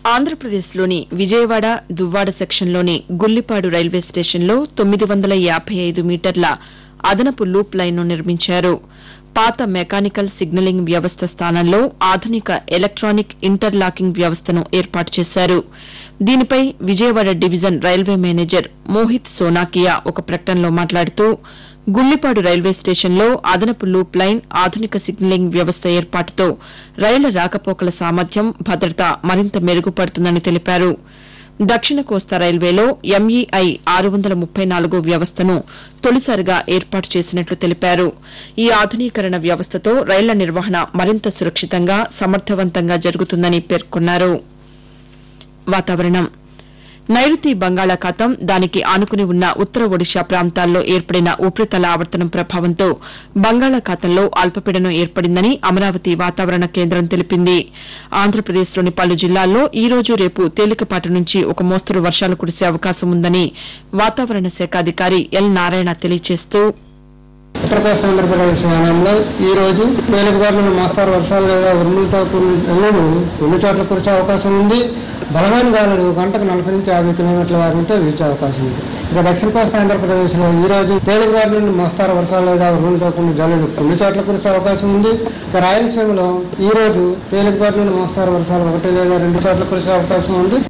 ఆంధ్రప్రదేశ్లోని విజయవాడ దువ్వాడ సెక్షన్లోని గుల్లిపాడు రైల్వే స్టేషన్లో తొమ్మిది వందల యాబై ఐదు మీటర్ల అదనపు లూప్ లైన్ను నిర్మించారు పాత మెకానికల్ సిగ్నలింగ్ వ్యవస్థ స్థానంలో ఆధునిక ఎలక్టానిక్ ఇంటర్ లాకింగ్ వ్యవస్థను ఏర్పాటు చేశారు దీనిపై Vijayawada division railway manager Mohit Sonakia ఒక ప్రకటనలో మాట్లాడుతూ గుల్లిపాడు రైల్వే స్టేషన్లో అదనపు లూప్ లైన్ ఆధునిక సిగ్నలింగ్ వ్యవస్థ ఏర్పాటుతో రైళ్ల రాకపోకల సామర్థ్యం భద్రత మరింత మెరుగుపడుతుందని తెలిపారు దక్షిణ కోస్తా రైల్వేలో ఎంఈఐ ఆరు వందల ముప్పై నాలుగో వ్యవస్థను తొలిసారిగా ఏర్పాటు చేసినట్లు తెలిపారు ఈ ఆధునీకరణ వ్యవస్థతో రైళ్ల నిర్వహణ మరింత సురక్షితంగా సమర్థవంతంగా జరుగుతుందని పేర్కొన్నారు వాతావరణం నైరుతి బంగాళాఖాతం దానికి ఆనుకుని ఉన్న ఉత్తర ఒడిషా ప్రాంతాల్లో ఏర్పడిన ఉపరితల ఆవర్తనం ప్రభావంతో బంగాళాఖాతంలో అల్పపీడనం ఏర్పడిందని అమరావతి వాతావరణ కేంద్రం తెలిపింది ఆంధ్రప్రదేశ్లోని పలు జిల్లాల్లో ఈ రోజు రేపు తేలికపాటి నుంచి ఒక మోస్తరు వర్షాలు కురిసే అవకాశం ఉందని వాతావరణ శాఖ అధికారి ఎల్ నారాయణ తెలియజేస్తూ ఉత్తర కోస్తా ఆంధ్రప్రదేశ్ యానంలో ఈ రోజు తేలికపాటి మోస్తారు వర్షాలు లేదా ఉరుములతో కూడిన జల్లులు రెండు చోట్ల కురిసే అవకాశం ఉంది బలమైన గాలులు గంటకు నలభై నుంచి యాభై కిలోమీటర్ల వేగంతో వీచే అవకాశం ఉంది ఇక దక్షిణ కోస్తా ఆంధ్రప్రదేశ్ లో ఈ రోజు తేలికపాటి నుండి మోస్తారు వర్షాలు లేదా ఉరుములతో కూడిన జల్లులు కొన్ని చోట్ల కురిసే అవకాశం ఉంది ఇక రాయలసీమలో ఈ రోజు తేలికపాటి నుండి మోస్తారు వర్షాలు ఒకటి లేదా రెండు చోట్ల కురిసే అవకాశం ఉంది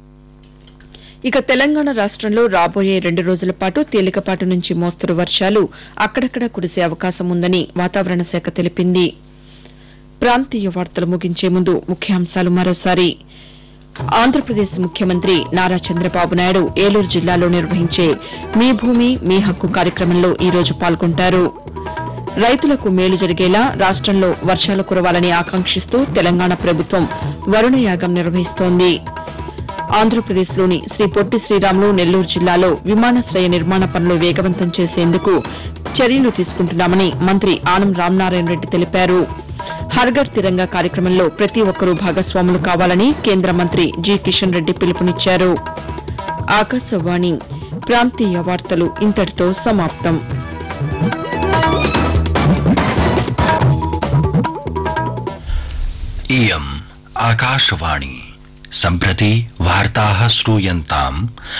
ఇక తెలంగాణ రాష్టంలో రాబోయే రెండు రోజుల పాటు తేలికపాటి నుంచి మోస్తరు వర్షాలు అక్కడక్కడ కురిసే అవకాశం ఉందని వాతావరణ శాఖ తెలిపింది ప్రాంతీయ వార్తలు ముగించే ముందు ముఖ్యాంశాలు మరోసారి ఆంధ్రప్రదేశ్ ముఖ్యమంత్రి నారా చంద్రబాబు నాయుడు ఏలూరు జిల్లాలో నిర్వహించే మీ భూమి మీ హక్కు కార్యక్రమంలో ఈ రోజు పాల్గొంటారు రైతులకు మేలు జరిగేలా రాష్టంలో వర్షాలు కురవాలని ఆకాంక్షిస్తూ తెలంగాణ ప్రభుత్వం వరుణయాగం నిర్వహిస్తోంది ఆంధ్రప్రదేశ్లోని శ్రీ పొట్టి శ్రీరాములు నెల్లూరు జిల్లాలో విమానాశ్రయ నిర్మాణ పనులు వేగవంతం చేసేందుకు చర్యలు తీసుకుంటున్నామని మంత్రి ఆనం రామనారాయణ రెడ్డి తెలిపారు హర్ఘర్ తిరంగా కార్యక్రమంలో ప్రతి ఒక్కరూ భాగస్వాములు కావాలని కేంద్ర మంత్రి జి కిషన్ రెడ్డి పిలుపునిచ్చారు ఆకాశవాణి ప్రాంతీయ వార్తలు ఇంతటితో సమాప్తం इयम् आकाशवाणी सम्प्रति वार्ताः श्रूयन्ताम्